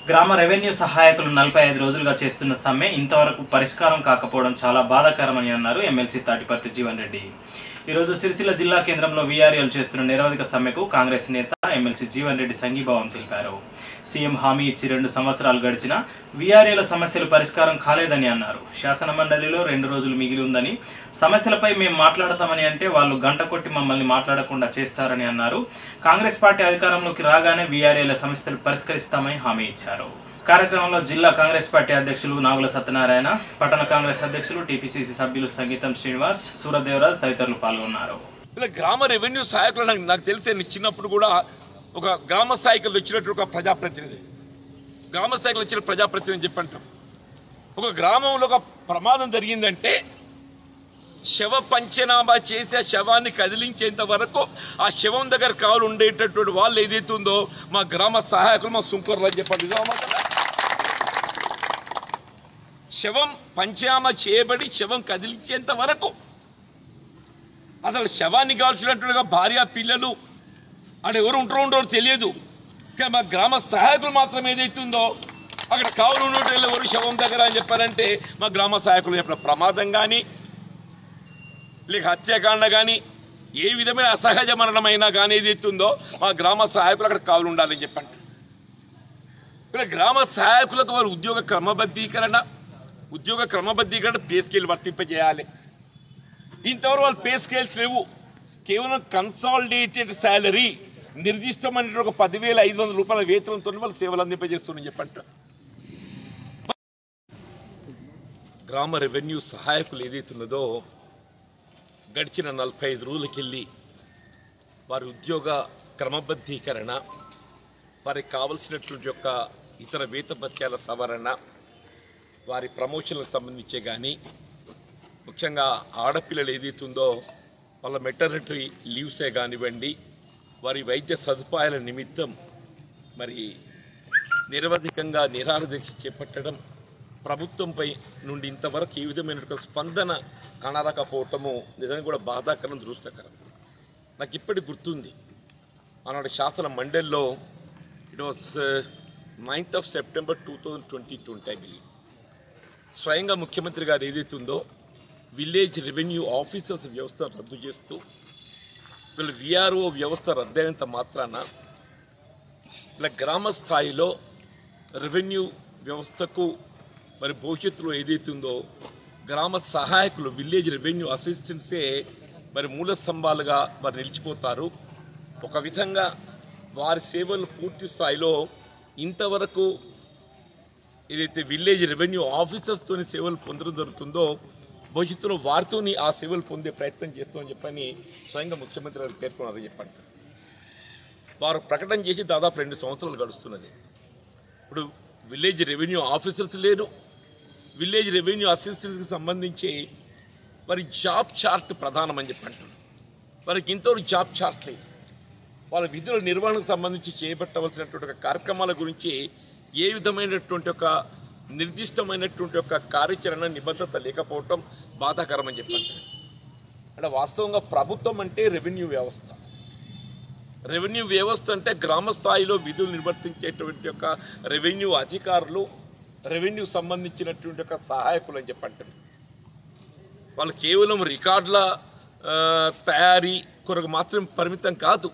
గ్రామ రెవెన్యూ సహాయకులు నలభై ఐదు రోజులుగా చేస్తున్న సమ్మె ఇంతవరకు పరిష్కారం కాకపోవడం చాలా బాధాకరమని అన్నారు ఎమ్మెల్సీ తాటిపత్తి జీవన్ రెడ్డి ఈరోజు సిరిసిల్ల జిల్లా కేంద్రంలో వీఆర్ఎల్ చేస్తున్న నిరవధిక సమ్మెకు కాంగ్రెస్ నేత ఎమ్మెల్సీ జీవన్ రెడ్డి సంఘీభావం తెలిపారు సీఎం హామీ ఇచ్చి రెండు సంవత్సరాలు గడిచినా వీఆర్ఏల సమస్యలు పరిష్కారం కాలేదని అన్నారు శాసన మండలిలో రెండు రోజులు మిగిలి ఉందని సమస్యలపై మేము మాట్లాడతామని అంటే వాళ్ళు గంట కొట్టి మమ్మల్ని మాట్లాడకుండా చేస్తారని అన్నారు కాంగ్రెస్ పార్టీ అధికారంలోకి రాగానే వీఆర్ఏల సమస్యలు పరిష్కరిస్తామని హామీ ఇచ్చారు కార్యక్రమంలో జిల్లా కాంగ్రెస్ పార్టీ అధ్యక్షులు నాగుల సత్యనారాయణ పట్టణ కాంగ్రెస్ అధ్యక్షులు టీపీసీసీ సభ్యులు సంగీతం శ్రీనివాస్ సూరదేవరాజ్ తదితరులు పాల్గొన్నారు ఇలా గ్రామ రెవెన్యూ సహాయకులు నాకు నాకు తెలిసే నేను చిన్నప్పుడు కూడా ఒక గ్రామ స్థాయికి వచ్చినట్టు ఒక ప్రజాప్రతినిధి గ్రామ స్థాయికి వచ్చిన ప్రజాప్రతినిధి అని చెప్పంటాం ఒక గ్రామంలో ఒక ప్రమాదం జరిగిందంటే శవ పంచనామా చేసి ఆ శవాన్ని కదిలించేంత వరకు ఆ శవం దగ్గర కావాలి ఉండేటటువంటి వాళ్ళు ఏదైతే ఉందో మా గ్రామ సహాయకులు మా సుంకర్లు అని చెప్పండి ఇదా మాట? శవం పంచనామా చేయబడి శవం కదిలించేంత వరకు అసలు శవాన్ని కాల్చినట్టుగా భార్య పిల్లలు అక్కడ ఎవరు ఉంటారో ఉండరో తెలియదు కానీ మా గ్రామ సహాయకులు మాత్రం ఏదైతుందో అక్కడ కావులు ఉన్నట్టు ఎవరు శవం దగ్గర అని చెప్పారంటే మా గ్రామ సహాయకులు చెప్పిన ప్రమాదం కానీ లేక హత్యాకాండ కానీ ఏ విధమైన అసహజ మరణమైనా కానీ ఏదైతుందో మా గ్రామ సహాయకులు అక్కడ కావులు ఉండాలని చెప్పండి ఇక్కడ గ్రామ సహాయకులకు వారి ఉద్యోగ క్రమబద్ధీకరణ ఉద్యోగ క్రమబద్ధీకరణ పే స్కేల్ వర్తింపజేయాలి ఇంతవరకు వాళ్ళు పే స్కేల్స్ లేవు కేవలం కన్సాలిడేటెడ్ శాలరీ నిర్దిష్టమైన ఒక పదివేల ఐదు వందల రూపాయల వేతనంతో వాళ్ళు సేవలు అందింపజేస్తున్నారని చెప్పంట గ్రామ రెవెన్యూ సహాయకులు ఏదైతున్నదో గడిచిన నలభై ఐదు రోజులకెళ్ళి వారి ఉద్యోగ క్రమబద్ధీకరణ వారికి కావలసినటువంటి యొక్క ఇతర వేతభత్యాల సవరణ వారి ప్రమోషన్లకు సంబంధించే కానీ ముఖ్యంగా ఆడపిల్లలు ఏదైతుందో వాళ్ళ మెటర్నిటీ లీవ్సే కానివ్వండి వారి వైద్య సదుపాయాల నిమిత్తం మరి నిరవధికంగా నిరాహార దీక్ష చేపట్టడం ప్రభుత్వంపై నుండి ఇంతవరకు ఏ విధమైన స్పందన కానరాకపోవటము నిజంగా కూడా బాధాకరం దృష్టకరం నాకు ఇప్పటి గుర్తుంది ఆనాడు శాసన మండలిలో it was ninth of September two thousand twenty twenty I believe స్వయంగా ముఖ్యమంత్రి గారు ఏదైతుందో విలేజ్ రెవెన్యూ ఆఫీసర్స్ వ్యవస్థ రద్దు చేస్తూ వీళ్ళ విఆర్ఓ వ్యవస్థ రద్దయినంత మాత్రాన ఇలా గ్రామ స్థాయిలో రెవెన్యూ వ్యవస్థకు మరి భవిష్యత్తులో ఏదైతుందో గ్రామ సహాయకులు విలేజ్ రెవెన్యూ అసిస్టెంట్సే మరి మూల స్తంభాలుగా మరి నిలిచిపోతారు ఒక విధంగా వారి సేవలు పూర్తి స్థాయిలో ఇంతవరకు ఏదైతే విలేజ్ రెవెన్యూ ఆఫీసర్స్తోని సేవలు పొందడం జరుగుతుందో భవిష్యత్తులో వారితోని ఆ సేవలు పొందే ప్రయత్నం చేస్తామని చెప్పని స్వయంగా ముఖ్యమంత్రి గారు పేర్కొన్నారని చెప్పండి వారు ప్రకటన చేసి దాదాపు రెండు సంవత్సరాలు గడుస్తున్నది ఇప్పుడు విలేజ్ రెవెన్యూ ఆఫీసర్స్ లేరు విలేజ్ రెవెన్యూ అసిస్టెంట్స్కి సంబంధించి వారి జాబ్ చార్ట్ ప్రధానమని చెప్పి అంటున్నారు వారికి ఇంతవరకు జాబ్ చార్ట్ లేదు వాళ్ళ విధుల నిర్వహణకు సంబంధించి చేపట్టవలసినటువంటి ఒక కార్యక్రమాల గురించి ఏ విధమైనటువంటి ఒక నిర్దిష్టమైనటువంటి ఒక కార్యాచరణ నిబద్ధత లేకపోవటం బాధాకరం అని చెప్పండి అంటే వాస్తవంగా ప్రభుత్వం అంటే రెవెన్యూ వ్యవస్థ రెవెన్యూ వ్యవస్థ అంటే గ్రామ స్థాయిలో విధులు నిర్వర్తించేటువంటి యొక్క రెవెన్యూ అధికారులు రెవెన్యూ సంబంధించినటువంటి ఒక సహాయకులు అని చెప్పంటారు వాళ్ళు కేవలం రికార్డుల ఆ, తయారీ కొరకు మాత్రం పరిమితం కాదు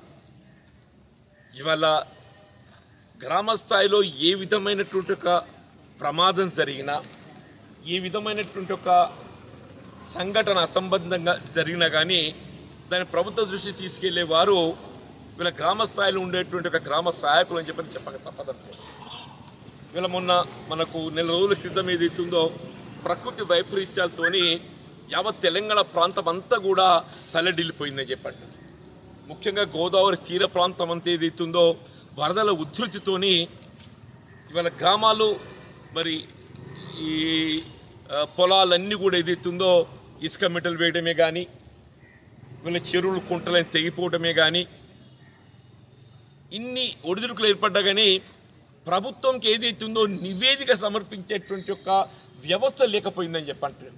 ఇవాళ గ్రామ స్థాయిలో ఏ విధమైనటువంటి ఒక ప్రమాదం జరిగినా ఏ విధమైనటువంటి ఒక సంఘటన అసంబద్ధంగా జరిగినా కానీ దాని ప్రభుత్వ దృష్టి తీసుకెళ్లే వారు వీళ్ళ గ్రామ స్థాయిలో ఉండేటువంటి ఒక గ్రామ సహాయకులు అని చెప్పని చెప్పక తప్పదంటే వీళ్ళ మొన్న మనకు నెల రోజుల క్రితం ఏదైతుందో ప్రకృతి వైపరీత్యాలతోని యావత్ తెలంగాణ ప్రాంతం అంతా కూడా తల్లడిల్లిపోయిందని చెప్పండి ముఖ్యంగా గోదావరి తీర ప్రాంతం అంతా ఏదైతుందో వరదల ఉధృతితోని ఇవాళ గ్రామాలు మరి ఈ ఆ, పొలాలన్నీ కూడా ఏదైతుందో ఇసుక మెటలు వేయడమే కానీ వీళ్ళ చెరువులు కుంటలని తెగిపోవడమే కానీ ఇన్ని ఒడిదుడుకులు ఏర్పడ్డా కానీ ప్రభుత్వంకి ఏదైతుందో నివేదిక సమర్పించేటువంటి ఒక వ్యవస్థ లేకపోయిందని చెప్పంటారు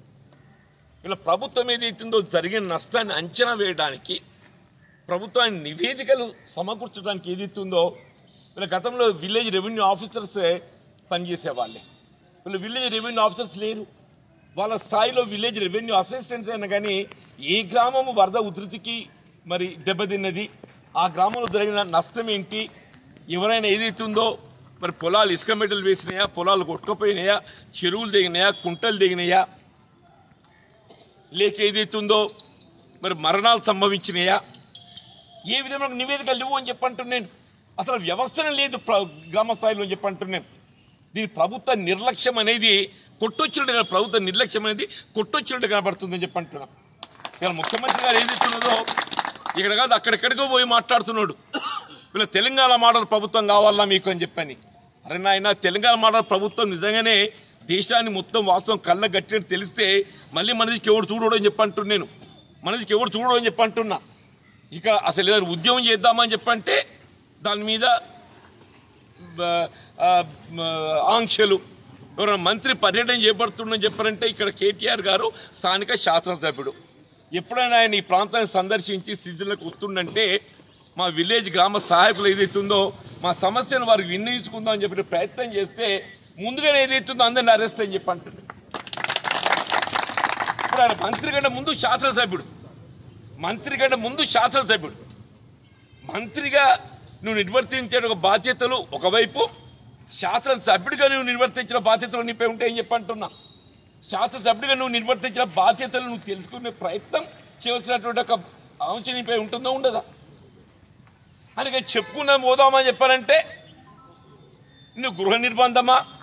ఇలా ప్రభుత్వం ఏదైతుందో జరిగిన నష్టాన్ని అంచనా వేయడానికి ప్రభుత్వాన్ని నివేదికలు సమకూర్చడానికి ఏదైతుందో వీళ్ళ గతంలో విలేజ్ రెవెన్యూ ఆఫీసర్స్ పనిచేసే వాళ్ళే వీళ్ళు విలేజ్ రెవెన్యూ ఆఫీసర్స్ లేరు వాళ్ళ స్థాయిలో విలేజ్ రెవెన్యూ అసిస్టెంట్స్ అయినా కానీ ఏ గ్రామము వరద ఉధృతికి మరి దెబ్బతిన్నది ఆ గ్రామంలో జరిగిన నష్టం ఏంటి ఎవరైనా ఏదైతుందో మరి పొలాలు ఇసుక మెట్టలు వేసినాయా పొలాలు కొట్టుకుపోయినాయా చెరువులు దిగినాయా కుంటలు దిగినాయా లేక ఏదైతుందో మరి మరణాలు సంభవించినాయా ఏ విధమైన నివేదిక లేవు అని చెప్పంటున్నాను అసలు వ్యవస్థనే లేదు ప్ర- గ్రామ స్థాయిలో అని చెప్పంటున్నాను దీని ప్రభుత్వ నిర్లక్ష్యం అనేది కొట్టొచ్చినట్టు ప్రభుత్వ నిర్లక్ష్యం అనేది కొట్టొచ్చినట్టు కనబడుతుందని చెప్పంటున్నాం ఇక్కడ ముఖ్యమంత్రి గారు ఏం చెప్తున్నదో ఇక్కడ కాదు అక్కడెక్కడికో పోయి మాట్లాడుతున్నాడు వీళ్ళ తెలంగాణ మోడల్ ప్రభుత్వం కావాలా మీకు అని చెప్పని అరే నాయన తెలంగాణ మోడల్ ప్రభుత్వం నిజంగానే దేశాన్ని మొత్తం వాస్తవం కళ్ళ గట్టినట్టు తెలిస్తే మళ్ళీ మనదికి ఎవడు చూడడు అని చెప్పంటున్నాను నేను మనదికి ఎవడు చూడడు అని చెప్పంటున్నా ఇక అసలు ఏదైనా ఉద్యమం చేద్దామని చెప్పంటే దాని మీద బ- ఆ, మ- ఆంక్షలు ఎవరైనా మంత్రి పర్యటన చేపడుతుండని చెప్పారంటే ఇక్కడ కేటీఆర్ గారు స్థానిక శాసనసభ్యుడు ఎప్పుడైనా ఆయన ఈ ప్రాంతాన్ని సందర్శించి స్థితిలోకి వస్తుండంటే మా విలేజ్ గ్రామ సహాయకులు ఏదైతుందో మా సమస్యను వారికి విన్నయించుకుందాం అని చెప్పి ప్రయత్నం చేస్తే ముందుగానే ఏదైతుందో అందరిని అరెస్ట్ అని చెప్పి అంటుంది ఇప్పుడు ఆయన మంత్రి కంటే ముందు శాసనసభ్యుడు మంత్రి కంటే ముందు శాసనసభ్యుడు మంత్రిగా నువ్వు నిర్వర్తించే ఒక బాధ్యతలు ఒకవైపు శాసనసభ్యుడిగా నువ్వు నిర్వర్తించిన బాధ్యతలు నీపై ఉంటాయని చెప్పి అంటున్నా శాసనసభ్యుడిగా నువ్వు నిర్వర్తించిన బాధ్యతలు నువ్వు తెలుసుకునే ప్రయత్నం చేయవలసినటువంటి ఒక అంశం నీపై ఉంటుందో ఉండదా అందుకే చెప్పుకున్నాం పోదామని చెప్పారంటే నువ్వు గృహ నిర్బంధమా